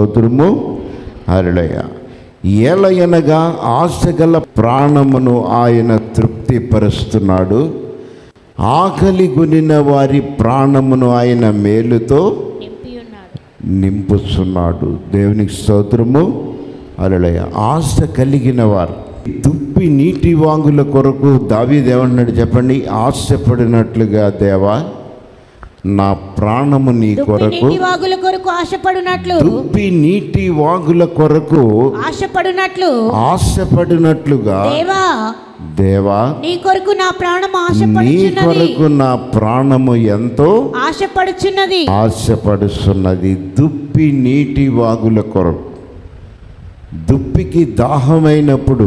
స్తోత్రము హరుడయ ఏలయనగా ఆశగల ప్రాణమును ఆయన తృప్తిపరుస్తున్నాడు ఆకలి కొనిన వారి ప్రాణమును ఆయన మేలుతో నింపి ఉన్నాడు నింపుతున్నాడు దేవునికి స్తోత్రము అలలయ ఆశ కలిగిన వారు దుప్పి నీటి వాంగుల కొరకు దావీదేమన్నాడు చెప్పండి ఆశపడినట్లుగా దేవా నా ప్రాణము నీ దుప్పి కొరకు నీటి వాగుల కొరకు ఆశపడునట్లు దుప్పి నీటి వాగుల కొరకు ఆశపడునట్లు ఆశపడినట్లుగా దేవా దేవా నీ కొరకు నా ప్రాణం నీ ఆశపడుచున్నది కొరకు నా ప్రాణము ఎంతో ఆశపడుచున్నది ఆశపడుతున్నది దుప్పి నీటి వాగుల కొరకు దుప్పికి దాహమైనప్పుడు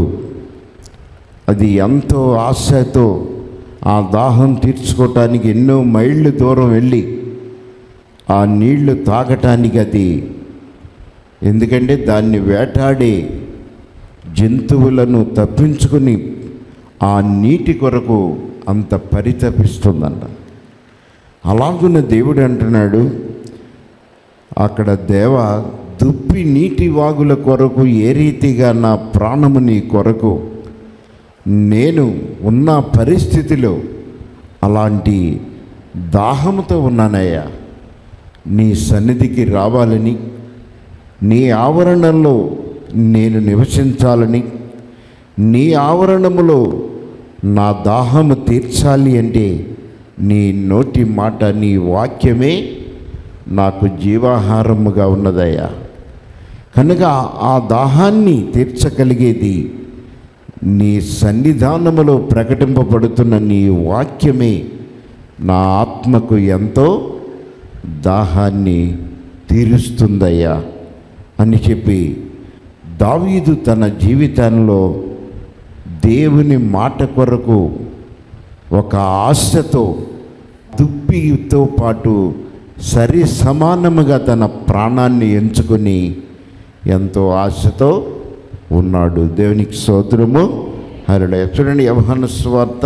అది ఎంతో ఆశతో ఆ దాహం తీర్చుకోవటానికి ఎన్నో మైళ్ళు దూరం వెళ్ళి ఆ నీళ్లు తాగటానికి అది ఎందుకంటే దాన్ని వేటాడే జంతువులను తప్పించుకుని ఆ నీటి కొరకు అంత పరితపిస్తుందంట అలాగున్న దేవుడు అంటున్నాడు అక్కడ దేవ దుప్పి నీటి వాగుల కొరకు ఏ రీతిగా నా ప్రాణము నీ కొరకు నేను ఉన్న పరిస్థితిలో అలాంటి దాహముతో ఉన్నానయ్యా నీ సన్నిధికి రావాలని నీ ఆవరణలో నేను నివసించాలని నీ ఆవరణములో నా దాహము తీర్చాలి అంటే నీ నోటి మాట నీ వాక్యమే నాకు జీవాహారముగా ఉన్నదయ్యా కనుక ఆ దాహాన్ని తీర్చగలిగేది నీ సన్నిధానములో ప్రకటింపబడుతున్న నీ వాక్యమే నా ఆత్మకు ఎంతో దాహాన్ని తీరుస్తుందయ్యా అని చెప్పి దావీదు తన జీవితంలో దేవుని మాట కొరకు ఒక ఆశతో దుప్పితో పాటు సరి సమానముగా తన ప్రాణాన్ని ఎంచుకొని ఎంతో ఆశతో ఉన్నాడు దేవునికి స్తోత్రము హరుడు చూడండి యవహన స్వార్త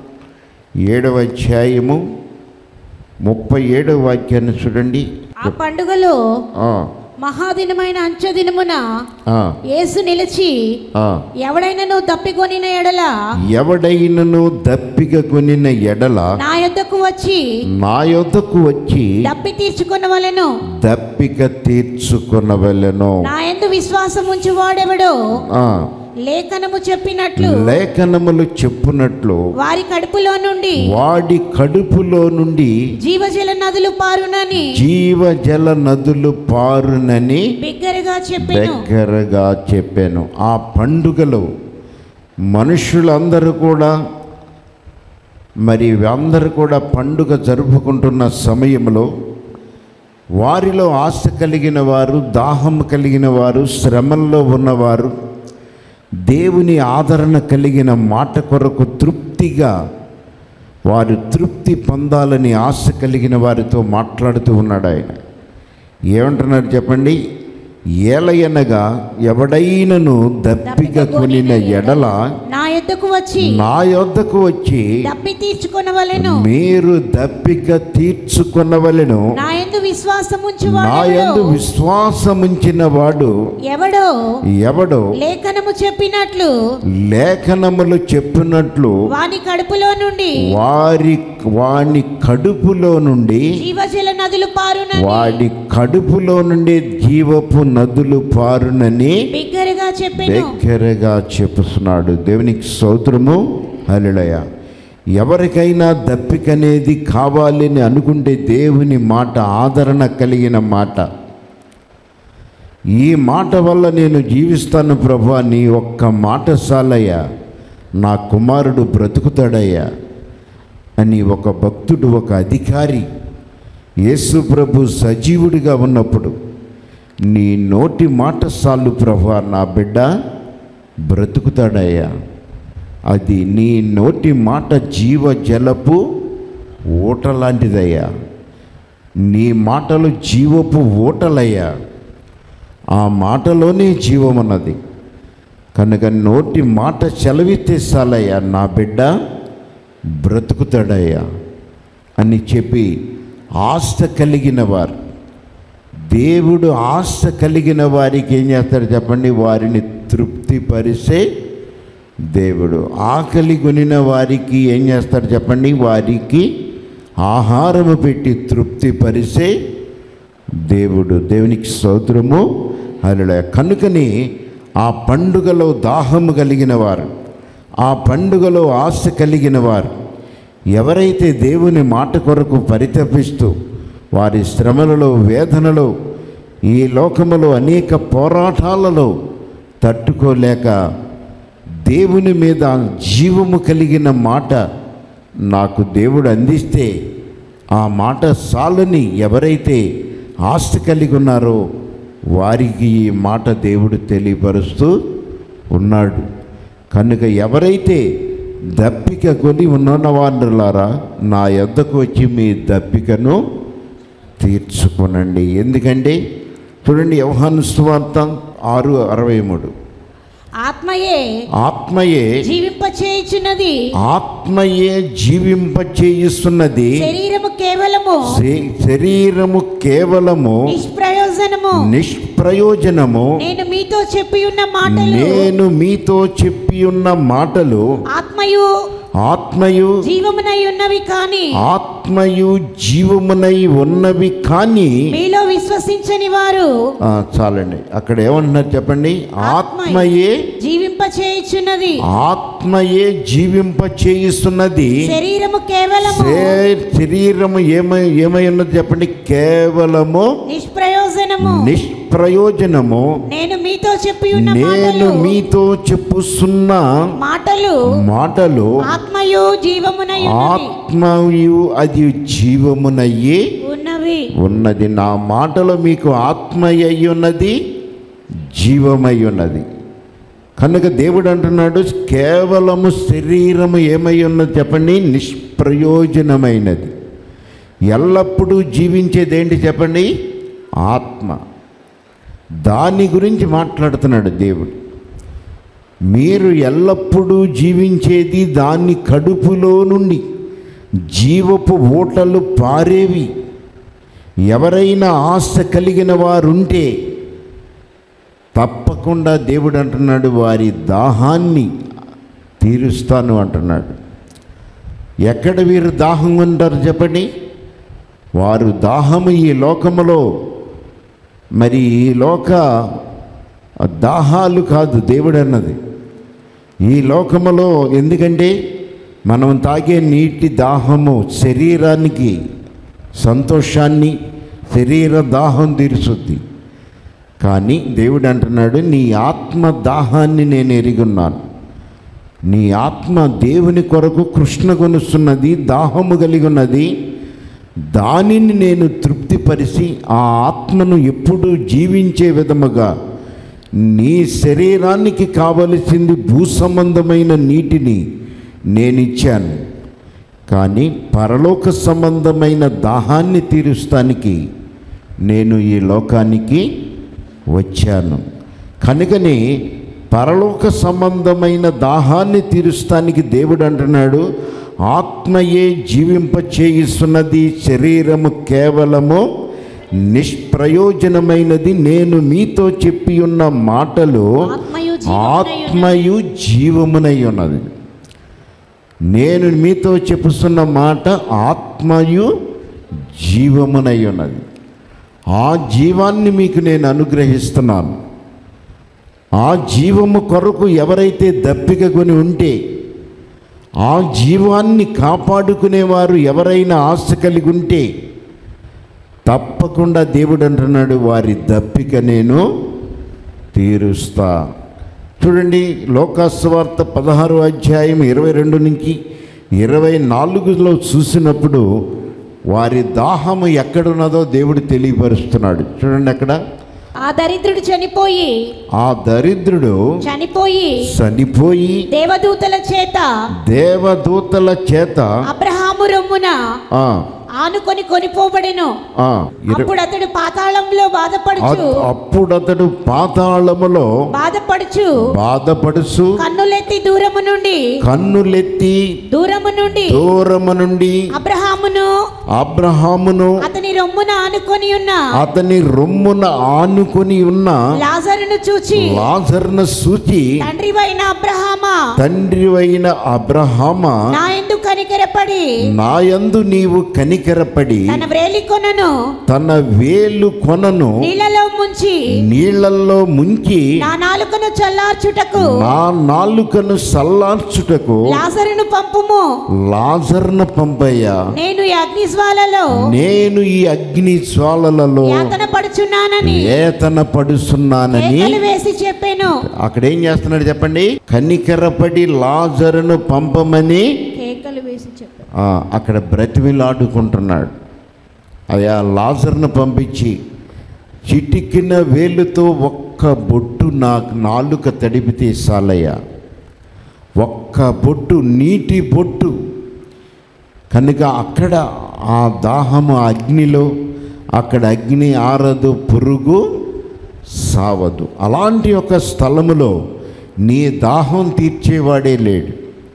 ఏడవ అధ్యాయము ముప్పై ఏడవ వాక్యాన్ని చూడండి ఆ పండుగలో ఆ, మహాదినమైన అంచె దినమున ఆ, యేసు నిలిచి ఆ. ఎవడైనను దప్పికొనిన ఎడల ఎవడైనను దప్పిక కొనిన ఎడల నా యొద్దకు వచ్చి నా యొద్దకు వచ్చి దప్పి తీర్చుకున్న వలెను దప్పిక తీర్చుకొనవలెను నా యందు విశ్వాసం ఉంచి వాడెవడో ఆ, లేఖనము చెప్పినట్లు లేఖనములు చెప్పునట్లు వారి కడుపులో నుండి వాడి కడుపులో నుండి జీవజల నదులు పారునని జీవజల నదులు పారునని బిగ్గరగా చెప్పెను దగ్గరగా చెప్పాను ఆ పండుగలో మనుషులందరూ కూడా మరి అందరూ కూడా పండుగ జరుపుకుంటున్న సమయంలో వారిలో ఆశ కలిగిన వారు దాహం కలిగిన వారు శ్రమల్లో ఉన్నవారు దేవుని ఆదరణ కలిగిన మాట కొరకు తృప్తిగా వారు తృప్తి పొందాలని ఆశ కలిగిన వారితో మాట్లాడుతూ ఉన్నాడు ఆయన ఏమంటున్నారు చెప్పండి ఏలయనగా ఎవడైనను దప్పిక కొనిన ఎడల నా యొద్దకు వచ్చి నా యొద్దకు వచ్చి దప్పి తీర్చుకొనవలెను మీరు దప్పిక తీర్చుకొనవలెను నా యందు విశ్వాసం ఉంచి నా యందు వాడెవడో విశ్వాసముంచిన వాడు ఎవడో ఎవడో లేఖనము చెప్పినట్లు లేఖనములు చెప్పినట్లు వాని కడుపులో నుండి వారి వాని కడుపులో నుండి జీవజల నదులు పారునని వాడి కడుపులో నుండి జీవపు నదులు పారునని బిగ్గరగా చెప్పెను దగ్గరగా చెప్పుతున్నాడు దేవునికి స్తోత్రము హల్లెలూయా ఎవరికైనా దప్పికనేది కావాలని అనుకుంటే దేవుని మాట ఆదరణ కలిగిన మాట ఈ మాట వల్ల నేను జీవిస్తాను ప్రభా నీ ఒక్క మాట చాలయ్యా నా కుమారుడు బ్రతుకుతాడయ్యా అని ఒక భక్తుడు ఒక అధికారి యేసు ప్రభు సజీవుడిగా ఉన్నప్పుడు నీ నోటి మాట చాలు ప్రభా నా బిడ్డ బ్రతుకుతాడయ్యా అది నీ నోటి మాట జీవ జలపు ఊట లాంటిదయ్యా నీ మాటలు జీవపు ఊటలయ్యా ఆ మాటలోనే జీవం అన్నది కనుక నోటి మాట సెలవిస్తే చాలయ్యా నా బిడ్డ బ్రతుకుతాడయ్యా అని చెప్పి ఆశ కలిగిన వారు దేవుడు ఆశ కలిగిన వారికి ఏం చేస్తాడు చెప్పండి వారిని తృప్తిపరిచే దేవుడు ఆకలి కొనిన వారికి ఏం చేస్తాడు చెప్పండి వారికి ఆహారము పెట్టి తృప్తిపరిచే దేవుడు దేవునికి స్తోత్రము అలా కనుకని ఆ పండుగలో దాహము కలిగిన వారు ఆ పండుగలో ఆశ కలిగిన వారు ఎవరైతే దేవుని మాట కొరకు పరితపిస్తూ వారి శ్రమలలో వేదనలో ఈ లోకములో అనేక పోరాటాలలో తట్టుకోలేక దేవుని మీద జీవము కలిగిన మాట నాకు దేవుడు అందిస్తే ఆ మాట సాలని ఎవరైతే ఆస్తి కలిగి ఉన్నారో వారికి ఈ మాట దేవుడు తెలియపరుస్తూ ఉన్నాడు కనుక ఎవరైతే దప్పిక కొని ఉన్న వారులారా నా యొద్దకు వచ్చి మీ దప్పికను తీర్చుకొనండి ఎందుకంటే చూడండి వ్యవహాను సువార్త ఆరు అరవై మూడు ఆత్మయే ఆత్మయే జీవింపచేయుచున్నది ఆత్మయే జీవింపచేయుస్తున్నది శరీరము కేవలము శే- శరీరము కేవలము నిష్ప్రయోజనము నిష్ప్రయోజనము నేను మీతో చెప్పి ఉన్న మాటలు నేను మీతో చెప్పి ఉన్న మాటలు ఆత్మయు ఆత్మయు జీవమునై ఉన్నవి కాని ఆత్మయు జీవమునై ఉన్నవి కానీ మీలో విశ్వసించని వారు ఆ, చాలండి అక్కడ ఏమంటున్నారు చెప్పండి ఆత్మయే జీవింపచేయుచున్నది ఆత్మయే జీవింప చేయిస్తున్నది శరీరము కేవలము శే- శరీరము ఏమై ఏమై ఉన్నది చెప్పండి కేవలము నిష్ప్రయోజనము నిష్ప్రయోజనము నేను మీతో చెప్పి ఉన్న నేను మాటలు మీతో చెప్పుస్తున్న మాటలు మాటలు ఆత్మయు జీవమునై ఉన్నవి ఆత్మయు అది జీవమునయ్యి ఉన్నవి ఉన్నది నా మాటలు మీకు ఆత్మయ్యి ఉన్నది జీవమై ఉన్నది కనుక దేవుడు అంటున్నాడు కేవలము శరీరము ఏమై ఉన్నది చెప్పండి నిష్ప్రయోజనమైనది ఎల్లప్పుడూ జీవించేది ఏంటి చెప్పండి ఆత్మ దాని గురించి మాట్లాడుతున్నాడు దేవుడు మీరు ఎల్లప్పుడూ జీవించేది దాని కడుపులో నుండి జీవపు ఊటలు పారేవి ఎవరైనా ఆశ కలిగిన వారుంటే తప్పకుండా దేవుడు అంటున్నాడు వారి దాహాన్ని తీరుస్తాను అంటున్నాడు ఎక్కడ వీరు దాహం ఉంటారు చెప్పండి వారు దాహము ఈ లోకములో మరి ఈ లోక దాహాలు కాదు దేవుడు అన్నది ఈ లోకములో ఎందుకంటే మనం తాగే నీటి దాహము శరీరానికి సంతోషాన్ని శరీర దాహం తీరుస్తుంది కానీ దేవుడు అంటున్నాడు నీ ఆత్మ దాహాన్ని నేను ఎరుగున్నాను నీ ఆత్మ దేవుని కొరకు కృష్ణ కొనుస్తున్నది దాహము కలిగి ఉన్నది దానిని నేను తృప్తిపరిచి ఆ ఆత్మను ఎప్పుడూ జీవించే విధముగా నీ శరీరానికి కావలసింది భూ సంబంధమైన నీటిని నేను ఇచ్చాను కానీ పరలోక సంబంధమైన దాహాన్ని తీరుస్తానికి నేను ఈ లోకానికి వచ్చాను కనుకనే పరలోక సంబంధమైన దాహాన్ని తీరుస్తానికి దేవుడు అంటున్నాడు ఆత్మయే జీవింప చేయిస్తున్నది శరీరము కేవలము నిష్ప్రయోజనమైనది నేను మీతో చెప్పి ఉన్న మాటలు ఆత్మయు జీవమునై ఆత్మయు జీవమునై ఉన్నది. ఉన్నది నేను మీతో చెప్పుస్తున్న మాట ఆత్మయు జీవమునై ఉన్నది ఆ జీవాన్ని మీకు నేను అనుగ్రహిస్తున్నాను ఆ జీవము కొరకు ఎవరైతే దప్పిక కొని ఉంటే ఆ జీవాన్ని కాపాడుకునేవారు ఎవరైనా ఆశ కలిగి ఉంటే తప్పకుండా దేవుడు అంటున్నాడు వారి దప్పిక నేను తీరుస్తా చూడండి లోకాస్వార్త పదహారు అధ్యాయం ఇరవై రెండు నుంచి ఇరవై నాలుగులో చూసినప్పుడు వారి దాహము ఎక్కడున్నదో దేవుడు తెలియపరుస్తున్నాడు చూడండి అక్కడ ఆ దరిద్రుడు చనిపోయి ఆ దరిద్రుడు చనిపోయి చనిపోయి దేవదూతల చేత దేవదూతల చేత అబ్రహాము రొమ్మున ఆ, ఆనుకొని కొనిపోబడెను ఆ, ఇర- అప్పుడు అతడు పాతాళంలో బాధపడుచు అ- అప్పుడతడు పాతాళములో బాధపడుచు బాధపడుచు కన్నులెత్తి దూరము నుండి కన్నులెత్తి దూరము నుండి దూరము నుండి అబ్రహామును అబ్రహామును అతని రొమ్మున ఆనుకొని ఉన్న అతని రొమ్మున ఆనుకొని ఉన్న లాజరును చూచి లాజర్ను సూచి తండ్రివైన అబ్రహామా తండ్రి అయిన అబ్రహామా నా ఎందు కనికరపడి నాయందు నీవు కనికరపడి తన వ్రేలి కొనను తన వేలు కొనను నీళ్ళలో ముంచి నీళ్లలో ముంచి నా నాలుకను చల్లార్చుటకు నా నాలుకను సల్లార్చుటకు లాజరును పంపుము లాజర్ను పంపయ్యా నేను ఈ అగ్ని జ్వాలలో నేను ఈ అగ్ని జ్వాలలలో యాతన పడుచున్నానని వేతన పడుస్తున్నానని కేకలు వేసి చెప్పాను అక్కడ ఏం చేస్తున్నాడు చెప్పండి కనికరపడి లాజరును పంపమని కేకలు వేసి చెప్పాను ఆ, అక్కడ బ్రతిమిలాడుకుంటున్నాడు అయా లాజర్ను పంపించి చిటికిన వేలుతో ఒక్క బొట్టు నాకు నాలుక తడిపితే సాలయ్యా ఒక్క బొట్టు నీటి బొట్టు కనుక అక్కడ ఆ దాహము అగ్నిలో అక్కడ అగ్ని ఆరదు పురుగు సావదు అలాంటి ఒక స్థలములో నీ దాహం తీర్చేవాడే లేడు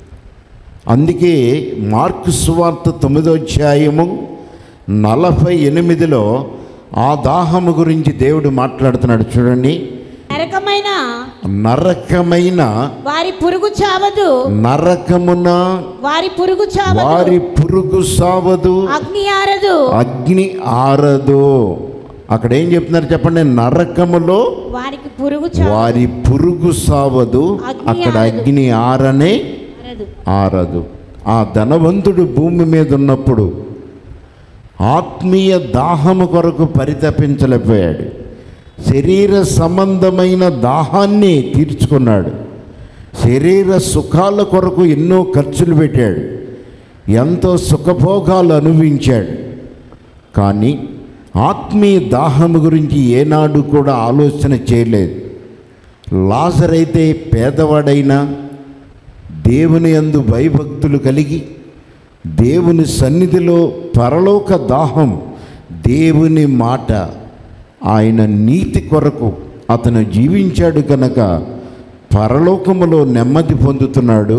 అందుకే మార్కు సువార్త తొమ్మిదో అధ్యాయము నలభై ఎనిమిదిలో ఆ దాహము గురించి దేవుడు మాట్లాడుతున్నాడు చూడండి నరకమైన నరకమైన వారి పురుగు చావదు నరకమున వారి పురుగు చావదు వారి పురుగు సావదు అగ్ని ఆరదు అగ్ని ఆరదు అక్కడ ఏం చెప్తున్నారు చెప్పండి నరకములో వారికి పురుగు చావదు వారి పురుగు సావదు అగ్ని అక్కడ ఆరదు. అగ్ని ఆరనే ఆరదు ఆరదు ఆ ధనవంతుడు భూమి మీద ఉన్నప్పుడు ఆత్మీయ దాహము కొరకు పరితపించలేకపోయాడు శరీర సంబంధమైన దాహాన్ని తీర్చుకున్నాడు శరీర సుఖాల కొరకు ఎన్నో ఖర్చులు పెట్టాడు ఎంతో సుఖభోగాలు అనుభవించాడు కానీ ఆత్మీయ దాహము గురించి ఏనాడు కూడా ఆలోచన చేయలేదు లాజరైతే పేదవాడైనా దేవుని యందు భయభక్తులు కలిగి దేవుని సన్నిధిలో పరలోక దాహం దేవుని మాట ఆయన నీతి కొరకు అతను జీవించాడు కనుక పరలోకములో నెమ్మది పొందుతున్నాడు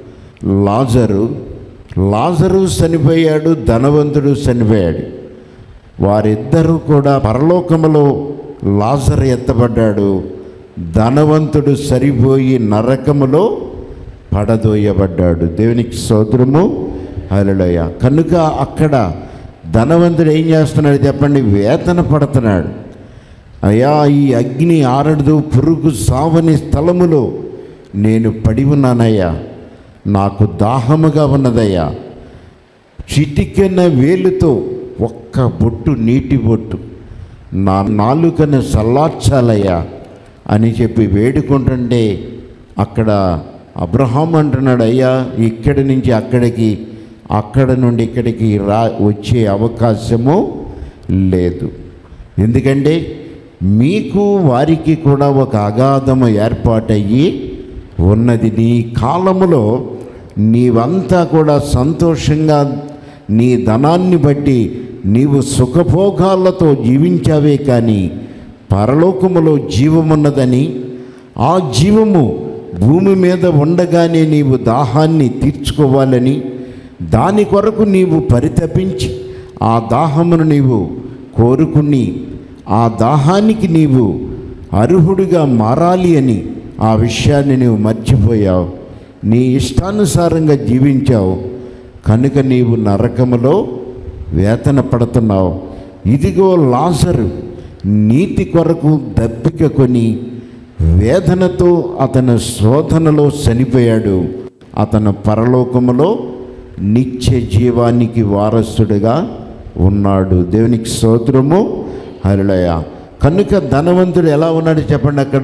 లాజరు లాజరు చనిపోయాడు ధనవంతుడు చనిపోయాడు వారిద్దరూ కూడా పరలోకములో లాజరు ఎత్తబడ్డాడు ధనవంతుడు సరిపోయి నరకములో పడదోయబడ్డాడు దేవునికి సోదరము హల్లెలూయా కనుక అక్కడ ధనవంతుడు ఏం చేస్తున్నాడు చెప్పండి వేతన పడుతున్నాడు అయ్యా ఈ అగ్ని ఆరడు పురుగు సావని స్థలములో నేను పడి ఉన్నానయ్యా నాకు దాహముగా ఉన్నదయ్యా చిటికెన వేలుతో ఒక్క బొట్టు నీటి బొట్టు నా నాలుకను సల్లార్చాలయ్యా అని చెప్పి వేడుకుంటుంటే అక్కడ అబ్రహాం అంటున్నాడు అయ్యా ఇక్కడి నుంచి అక్కడికి అక్కడ నుండి ఇక్కడికి రా వచ్చే అవకాశము లేదు ఎందుకంటే మీకు వారికి కూడా ఒక అగాధము ఏర్పాటయ్యి ఉన్నది నీ కాలములో నీవంతా కూడా సంతోషంగా నీ ధనాన్ని బట్టి నీవు సుఖభోగాలతో జీవించావే కానీ పరలోకములో జీవమున్నదని ఆ జీవము భూమి మీద ఉండగానే నీవు దాహాన్ని తీర్చుకోవాలని దాని కొరకు నీవు పరితపించి ఆ దాహమును నీవు కోరుకుని ఆ దాహానికి నీవు అర్హుడిగా మారాలి అని ఆ విషయాన్ని నీవు మర్చిపోయావు నీ ఇష్టానుసారంగా జీవించావు కనుక నీవు నరకములో వేతన పడుతున్నావు ఇదిగో లాజరు నీతి కొరకు దప్పిక కొని వేదనతో అతను శోధనలో చనిపోయాడు అతను పరలోకములో నిత్య జీవానికి వారసుడిగా ఉన్నాడు దేవునికి స్తోత్రము హరిలయ కనుక ధనవంతుడు ఎలా ఉన్నాడు చెప్పండి అక్కడ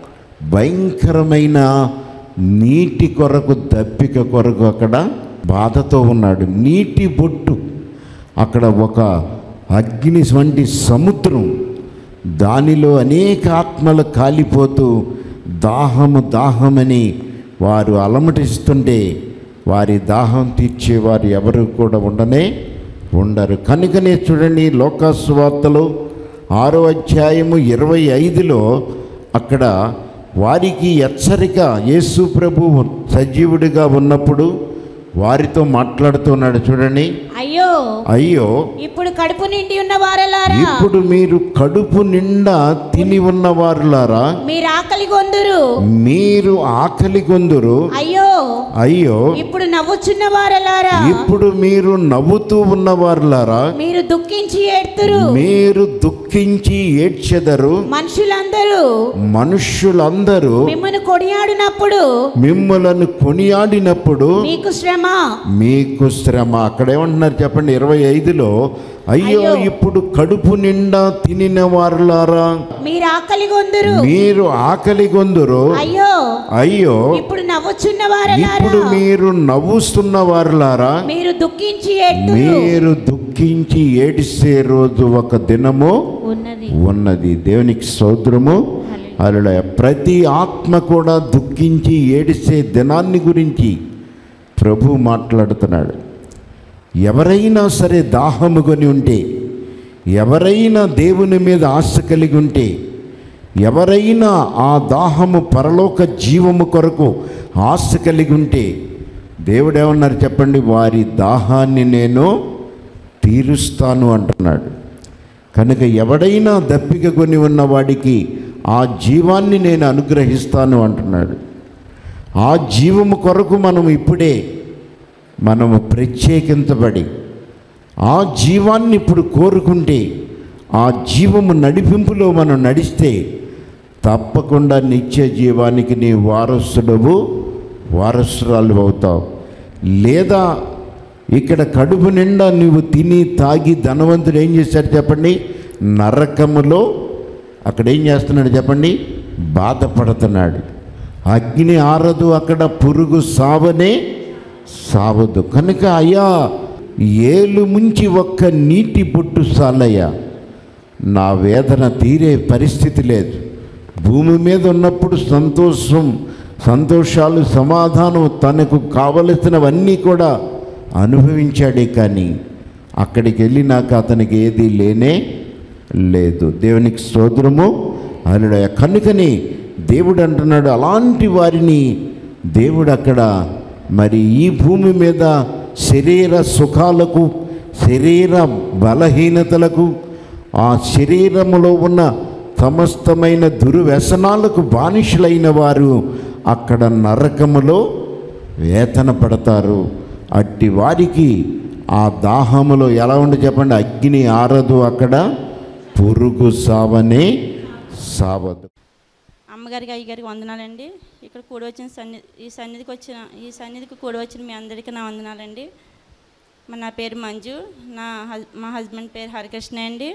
భయంకరమైన నీటి కొరకు దప్పిక కొరకు అక్కడ బాధతో ఉన్నాడు నీటి బొట్టు అక్కడ ఒక అగ్ని వంటి సముద్రం దానిలో అనేక ఆత్మలు కాలిపోతూ దాహము దాహమని వారు అలమటిస్తుంటే వారి దాహం తీర్చేవారు ఎవరు కూడా ఉండనే ఉండరు కనుకనే చూడండి లోకాసువార్తలో ఆరో అధ్యాయము ఇరవై ఐదులో అక్కడ వారికి హెచ్చరిక యేసు ప్రభు సజీవుడిగా ఉన్నప్పుడు వారితో మాట్లాడుతున్నాడు చూడండి అయ్యో అయ్యో ఇప్పుడు కడుపు నిండి ఉన్న వారలారా ఇప్పుడు మీరు కడుపు నిండా తిని ఉన్నవారులారా మీరు ఆకలి గొందురు మీరు ఆకలి కొందురు అయ్యో అయ్యో ఇప్పుడు నవ్వుచున్న వారలారా ఇప్పుడు మీరు నవ్వుతూ ఉన్నవారులారా మీరు దుఃఖించి ఏడ్తురు మీరు దుఃఖించి ఏడ్చెదరు మనుషులందరూ మనుష్యులందరూ మిమ్మల్ని కొనియాడినప్పుడు మిమ్మలను కొనియాడినప్పుడు మీకు శ్రమ మీకు శ్రమ అక్కడ ఏమంటున్నారు చెప్పండి ఇరవై ఐదులో అయ్యో అయ్యో. ఇప్పుడు కడుపు నిండా తినిన వారులారా మీరు ఆకలి గొందురు మీరు ఆకలి గొందురు అయ్యో అయ్యో ఇప్పుడు నవ్వుచున్న వారలారా ఇప్పుడు మీరు నవ్వుస్తున్న వారులారా మీరు దుఃఖించి ఏడ్తురు మీరు దుఃఖించి ఏడిసే రోజు ఒక దినము ఉన్నది ఉన్నది దేవునికి స్తోత్రము అలా ప్రతి ఆత్మ కూడా దుఃఖించి ఏడిసే దినాన్ని గురించి ప్రభు మాట్లాడుతున్నాడు ఎవరైనా సరే దాహము కొని ఉంటే ఎవరైనా దేవుని మీద ఆశ కలిగి ఉంటే ఎవరైనా ఆ దాహము పరలోక జీవము కొరకు ఆశ కలిగి ఉంటే దేవుడు ఏమన్నారు చెప్పండి వారి దాహాన్ని నేను తీరుస్తాను అంటున్నాడు కనుక ఎవడైనా దప్పిక కొని ఉన్న వాడికి ఆ జీవాన్ని నేను అనుగ్రహిస్తాను అంటున్నాడు ఆ జీవము కొరకు మనం ఇప్పుడే మనము ప్రత్యేకించబడి ఆ జీవాన్ని ఇప్పుడు కోరుకుంటే ఆ జీవము నడిపింపులో మనం నడిస్తే తప్పకుండా నిత్య జీవానికి నీ వారసుడవు వారసురాలు అవుతావు లేదా ఇక్కడ కడుపు నిండా నువ్వు తిని తాగి ధనవంతుడు ఏం చేశాడు చెప్పండి నరకములో అక్కడ ఏం చేస్తున్నాడు చెప్పండి బాధపడుతున్నాడు అగ్ని ఆరదు అక్కడ పురుగు సావనే సావదు కనుక అయ్యా ఏలు ముంచి ఒక్క నీటి బొట్టు సాలయ్యా నా వేదన తీరే పరిస్థితి లేదు భూమి మీద ఉన్నప్పుడు సంతోషం సంతోషాలు సమాధానం తనకు కావలసినవన్నీ కూడా అనుభవించాడే కానీ అక్కడికి వెళ్ళినాక అతనికి ఏది లేనే లేదు దేవునికి స్తోత్రము అలా కనుకని దేవుడు అంటున్నాడు అలాంటి వారిని దేవుడు అక్కడ మరి ఈ భూమి మీద శరీర సుఖాలకు శరీర బలహీనతలకు ఆ శరీరములో ఉన్న సమస్తమైన దుర్వ్యసనాలకు బానిసలైన వారు అక్కడ నరకములో వేతన పడతారు అట్టి వారికి ఆ దాహములో ఎలా ఉండి చెప్పండి అగ్ని ఆరదు అక్కడ పురుగు సావనే సావదు అమ్మగారికి అయ్యగారికి వందనాలండి ఇక్కడ కూడి వచ్చిన సన్ని ఈ సన్నిధికి వచ్చిన ఈ సన్నిధికి కూడి వచ్చిన మీ అందరికీ నా వందనాలండి మరి నా పేరు మంజు నా హస్ మా హస్బెండ్ పేరు హరికృష్ణ అండి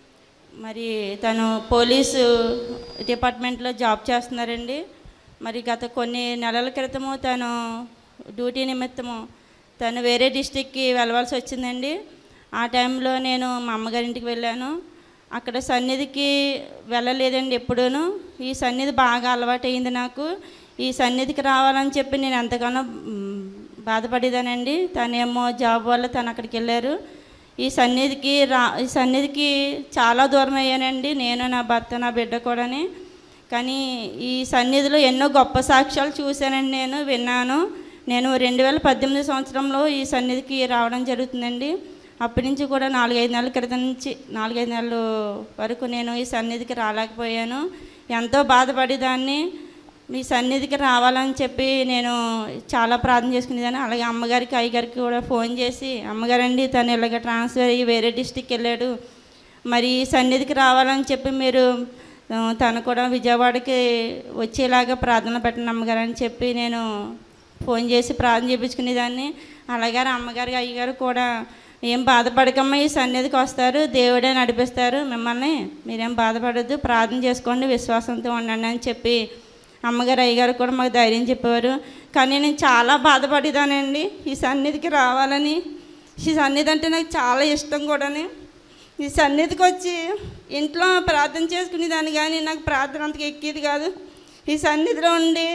మరి తను పోలీసు డిపార్ట్మెంట్లో జాబ్ చేస్తున్నారండి మరి గత కొన్ని నెలల క్రితము తను డ్యూటీ నిమిత్తము తను వేరే డిస్టిక్కి వెళ్ళవలసి వచ్చిందండి ఆ టైంలో నేను మా అమ్మగారింటికి వెళ్ళాను అక్కడ సన్నిధికి వెళ్ళలేదండి ఎప్పుడూను ఈ సన్నిధి బాగా అలవాటైంది నాకు ఈ సన్నిధికి రావాలని చెప్పి నేను ఎంతగానో మ్, బాధపడేదానండి తనేమో జాబ్ వల్ల తను అక్కడికి వెళ్ళారు ఈ సన్నిధికి రా ఈ సన్నిధికి చాలా దూరం అయ్యానండి నేను నా భర్త నా బిడ్డ కూడాని కానీ ఈ సన్నిధిలో ఎన్నో గొప్ప సాక్ష్యాలు చూశానండి నేను విన్నాను నేను రెండు వేల పద్దెనిమిది సంవత్సరంలో ఈ సన్నిధికి రావడం జరుగుతుందండి అప్పటి నుంచి కూడా నాలుగైదు నెలల క్రితం నుంచి నాలుగైదు నెలల వరకు నేను ఈ సన్నిధికి రాలేకపోయాను ఎంతో బాధపడేదాన్ని మీ సన్నిధికి రావాలని చెప్పి నేను చాలా ప్రార్థన చేసుకునేదాన్ని అలాగే అమ్మగారికి అయ్యగారికి కూడా ఫోన్ చేసి అమ్మగారండి తను ఇలాగ ట్రాన్స్ఫర్ అయ్యి వేరే డిస్టిక్ వెళ్ళాడు మరి ఈ సన్నిధికి రావాలని చెప్పి మీరు ఆ, తను కూడా విజయవాడకి వచ్చేలాగా ప్రార్థన పెట్టండి అమ్మగారు అని చెప్పి నేను ఫోన్ చేసి ప్రార్థన చేయించుకునేదాన్ని అలాగే అమ్మగారు అయ్యగారు కూడా ఏం బాధపడకమ్మా ఈ సన్నిధికి వస్తారు దేవుడే నడిపిస్తారు మిమ్మల్ని మీరేం బాధపడద్దు ప్రార్థన చేసుకోండి విశ్వాసంతో ఉండండి అని చెప్పి అమ్మగారు అయ్యగారు కూడా మాకు ధైర్యం చెప్పేవారు కానీ నేను చాలా బాధపడేదానండి ఈ సన్నిధికి రావాలని ఈ సన్నిధి అంటే నాకు చాలా ఇష్టం కూడాని ఈ సన్నిధికి వచ్చి ఇంట్లో ప్రార్థన చేసుకునేదాన్ని కానీ నాకు ప్రార్థన అంతగా ఎక్కేది కాదు ఈ సన్నిధిలో ఉండి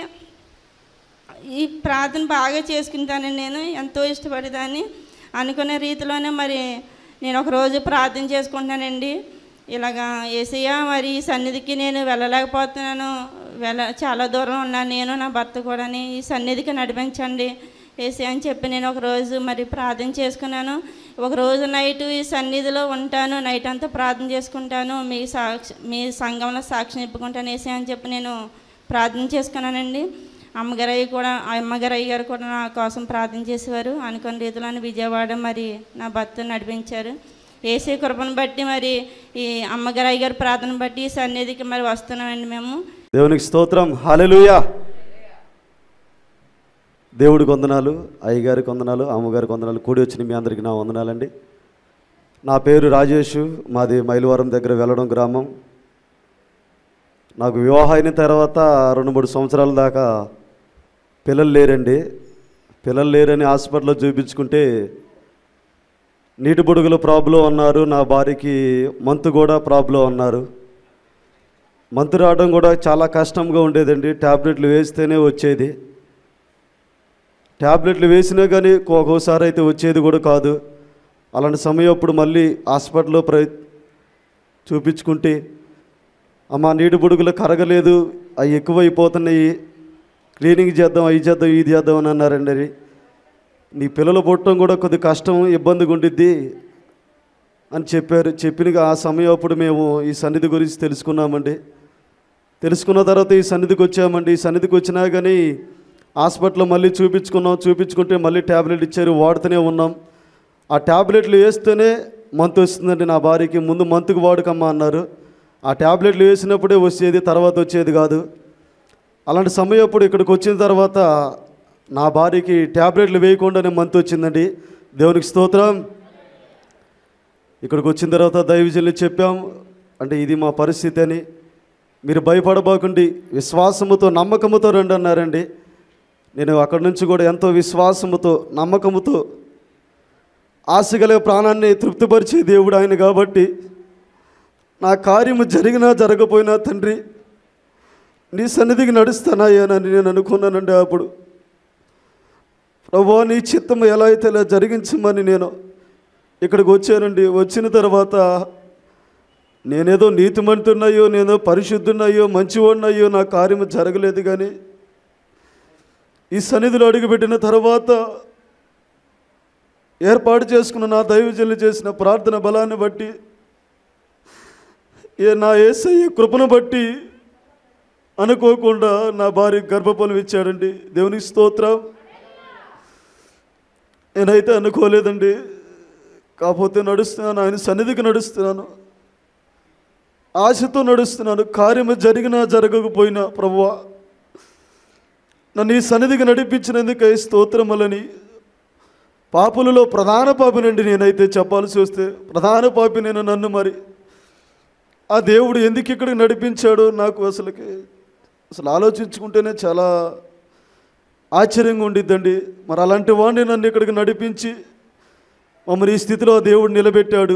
ఈ ప్రార్థన బాగా చేసుకుంటానండి నేను ఎంతో ఇష్టపడేదాన్ని అనుకునే రీతిలోనే మరి నేను ఒక రోజు ప్రార్థన చేసుకుంటానండి ఇలాగా ఏసయ్య మరి ఈ సన్నిధికి నేను వెళ్ళలేకపోతున్నాను వెళ్ళ చాలా దూరం ఉన్నాను నేను నా భర్త కూడాని ఈ సన్నిధికి నడిపించండి వేసి అని చెప్పి నేను ఒక రోజు మరి ప్రార్థన చేసుకున్నాను ఒక రోజు నైట్ ఈ సన్నిధిలో ఉంటాను నైట్ అంతా ప్రార్థన చేసుకుంటాను మీ సాక్షి మీ సంఘంలో సాక్షి నిప్పుకుంటాను వేసి అని చెప్పి నేను ప్రార్థన చేసుకున్నానండి అమ్మగారయ్య కూడా ఆ అమ్మగారయ్య గారు కూడా నా కోసం ప్రార్థన చేసేవారు అనుకున్న రీతిలో విజయవాడ మరి నా భర్త నడిపించారు ఏసీ కృపను బట్టి మరి ఈ అమ్మగారయ్య గారి ప్రార్థన బట్టి ఈ సన్నిధికి మరి వస్తున్నామండి మేము దేవునికి స్తోత్రం హల్లెలూయా దేవుడికి వందనాలు అయ్యగారికి వందనాలు అమ్మగారికి వందనాలు కూడి వచ్చిన మీ అందరికీ నా వందనాలండి నా పేరు రాజేష్ మాది మైలవరం దగ్గర వెళ్ళడం గ్రామం నాకు వివాహం అయిన తర్వాత రెండు మూడు సంవత్సరాల దాకా పిల్లలు లేరండి పిల్లలు లేరని హాస్పిటల్లో చూపించుకుంటే నీటి బుడుగుల ప్రాబ్లం అన్నారు నా భార్యకి మంతు కూడా ప్రాబ్లం అన్నారు మంతు రావడం కూడా చాలా కష్టంగా ఉండేదండి ట్యాబ్లెట్లు వేస్తేనే వచ్చేది ట్యాబ్లెట్లు వేసినా కానీ ఒక్కోసారి అయితే వచ్చేది కూడా కాదు అలాంటి సమయం అప్పుడు మళ్ళీ హాస్పిటల్లో ప్ర చూపించుకుంటే అమ్మ నీటి బుడుగులు కరగలేదు అవి ఎక్కువైపోతున్నాయి క్లీనింగ్ చేద్దాం అవి చేద్దాం ఇది చేద్దాం అని అన్నారండి అది నీ పిల్లలు పుట్టడం కూడా కొద్ది కష్టం ఇబ్బందిగా ఉండిద్ది అని చెప్పారు చెప్పిన ఆ సమయం అప్పుడు మేము ఈ సన్నిధి గురించి తెలుసుకున్నామండి తెలుసుకున్న తర్వాత ఈ సన్నిధికి వచ్చామండి ఈ సన్నిధికి వచ్చినా కానీ హాస్పిటల్లో మళ్ళీ చూపించుకున్నాం చూపించుకుంటే మళ్ళీ ట్యాబ్లెట్ ఇచ్చారు వాడుతూనే ఉన్నాం ఆ ట్యాబ్లెట్లు వేస్తేనే మంత్ వస్తుందండి నా భార్యకి ముందు మంత్కి వాడుకమ్మా అన్నారు ఆ ట్యాబ్లెట్లు వేసినప్పుడే వచ్చేది తర్వాత వచ్చేది కాదు అలాంటి సమయం అప్పుడు ఇక్కడికి వచ్చిన తర్వాత నా భార్యకి ట్యాబ్లెట్లు వేయకుండానే మంత్ వచ్చిందండి దేవునికి స్తోత్రం ఇక్కడికి వచ్చిన తర్వాత దైవజనులు చెప్పాం అంటే ఇది మా పరిస్థితి అని మీరు భయపడబోకండి విశ్వాసముతో నమ్మకముతో రండి అన్నారండి నేను అక్కడి నుంచి కూడా ఎంతో విశ్వాసముతో నమ్మకముతో ఆశగల ప్రాణాన్ని తృప్తిపరిచే దేవుడు ఆయన కాబట్టి నా కార్యము జరిగినా జరగపోయినా తండ్రి నీ సన్నిధికి నడుస్తానాయనని నేను అనుకున్నానండి అప్పుడు ప్రభా నీ చిత్తం ఎలా అయితే ఇలా జరిగించమని నేను ఇక్కడికి వచ్చానండి వచ్చిన తర్వాత నేనేదో నీతిమంతున్నాయో నేనో పరిశుద్ధున్నాయో మంచివాడినయ్యో నా కార్యము జరగలేదు కానీ ఈ సన్నిధిలో అడుగుపెట్టిన తర్వాత ఏర్పాటు చేసుకున్న నా దైవజనులు చేసిన ప్రార్థన బలాన్ని బట్టి ఏ నా ఏసయ్య కృపను బట్టి అనుకోకుండా నా భార్య గర్భఫలం ఇచ్చాడండి దేవునికి స్తోత్రం నేనైతే అనుకోలేదండి కాకపోతే నడుస్తున్నాను ఆయన సన్నిధికి నడుస్తున్నాను ఆశతో నడుస్తున్నాను కార్యము జరిగినా జరగకపోయినా ప్రభువా నన్ను ఈ సన్నిధికి నడిపించినందుకై స్తోత్రములని పాపులలో ప్రధాన పాపినండి నేనైతే చెప్పాల్సి వస్తే ప్రధాన పాపి నేను నన్ను మరి ఆ దేవుడు ఎందుకు ఇక్కడికి నడిపించాడో నాకు అసలుకి అసలు ఆలోచించుకుంటేనే చాలా ఆశ్చర్యంగా ఉండిద్దండి మరి అలాంటి వాడిని నన్ను ఇక్కడికి నడిపించి మమ్మల్ని ఈ స్థితిలో ఆ దేవుడు నిలబెట్టాడు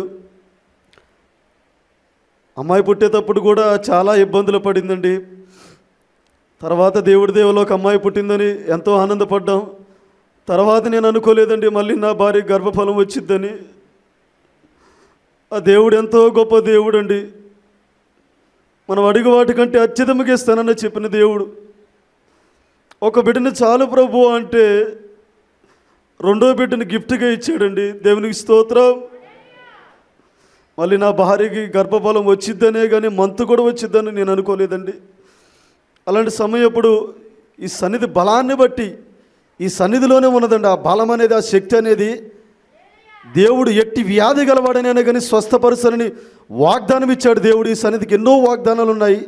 అమ్మాయి పుట్టేటప్పుడు కూడా చాలా ఇబ్బందులు పడిందండి తర్వాత దేవుడి దేవులో ఒక అమ్మాయి పుట్టిందని ఎంతో ఆనందపడ్డాం తర్వాత నేను అనుకోలేదండి మళ్ళీ నా భార్య గర్భఫలం వచ్చిద్దని ఆ దేవుడు ఎంతో గొప్ప దేవుడు అండి మనం అడిగి వాటికంటే అత్యధికంగా ఇస్తానని చెప్పిన దేవుడు ఒక బిడ్డని చాలు ప్రభు అంటే రెండో బిడ్డని గిఫ్ట్గా ఇచ్చాడండి దేవునికి స్తోత్రం మళ్ళీ నా భార్యకి గర్భఫలం వచ్చిద్దనే కానీ మంతు కూడా వచ్చిద్దని నేను అనుకోలేదండి అలాంటి సమయప్పుడు ఈ సన్నిధి బలాన్ని బట్టి ఈ సన్నిధిలోనే ఉన్నదండి ఆ బలం అనేది ఆ శక్తి అనేది దేవుడు ఎట్టి వ్యాధి గలవాడనైనా కానీ స్వస్థపరుసనని వాగ్దానం ఇచ్చాడు దేవుడు ఈ సన్నిధికి ఎన్నో వాగ్దానాలు ఉన్నాయి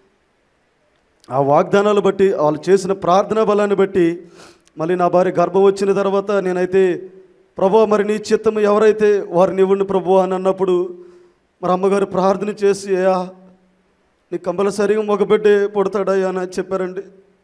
ఆ వాగ్దానాలు బట్టి వాళ్ళు చేసిన ప్రార్థనా బలాన్ని బట్టి మళ్ళీ నా భార్య గర్భం వచ్చిన తర్వాత నేనైతే ప్రభు మరి నీ చిత్తం ఎవరైతే వారిని ఇవ్వండి ప్రభు అని అన్నప్పుడు మరి అమ్మగారు ప్రార్థన చేసి అయ్యా నీ కంపల్సరిగా మగబిడ్డే పుడతాడయ్యా అని చెప్పారండి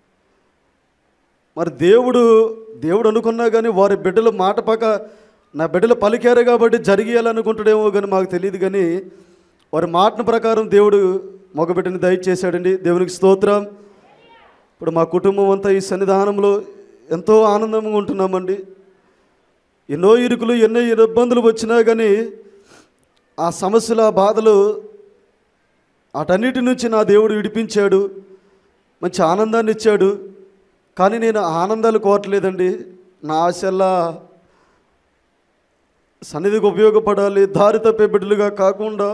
మరి దేవుడు దేవుడు అనుకున్నా కానీ వారి బిడ్డల మాట పక్క నా బిడ్డలు పలికారు కాబట్టి జరిగేయాలనుకుంటాడేమో కానీ మాకు తెలియదు కానీ వారి మాటన ప్రకారం దేవుడు మగబిడ్డని దయచేశాడండి దేవునికి స్తోత్రం ఇప్పుడు మా కుటుంబం అంతా ఈ సన్నిధానంలో ఎంతో ఆనందంగా ఉంటున్నామండి ఎన్నో ఇరుకులు ఎన్నో ఇబ్బందులు వచ్చినా కానీ ఆ సమస్యల ఆ బాధలు అటన్నిటి నుంచి నా దేవుడు విడిపించాడు మంచి ఆనందాన్ని ఇచ్చాడు కానీ నేను ఆ ఆనందాలు కోరట్లేదండి నా ఆశల్లా సన్నిధికి ఉపయోగపడాలి దారి తప్పే బిడ్డలుగా కాకుండా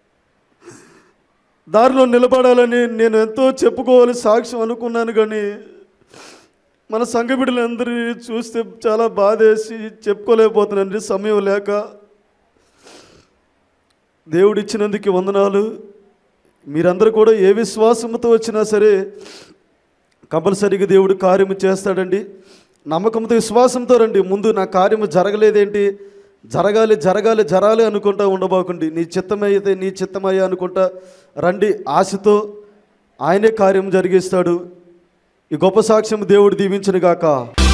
దారిలో నిలబడాలని నేను ఎంతో చెప్పుకోవాలి సాక్ష్యం అనుకున్నాను కానీ మన సంఘ బిడ్డలందరినీ చూస్తే చాలా బాధేసి చెప్పుకోలేకపోతున్నానండి సమయం లేక దేవుడిచ్చినందుకు వందనాలు మీరందరూ కూడా ఏ విశ్వాసంతో వచ్చినా సరే కంపల్సరీగా దేవుడు కార్యము చేస్తాడండి నమ్మకంతో విశ్వాసంతో రండి ముందు నా కార్యము జరగలేదేంటి జరగాలి జరగాలి జరాలి అనుకుంటా ఉండబోకండి నీ చిత్తమైతే నీ చిత్తమయ్యా అనుకుంటా రండి ఆశతో ఆయనే కార్యం జరిగిస్తాడు ఈ గొప్ప సాక్ష్యం దేవుడు దీవించును గాక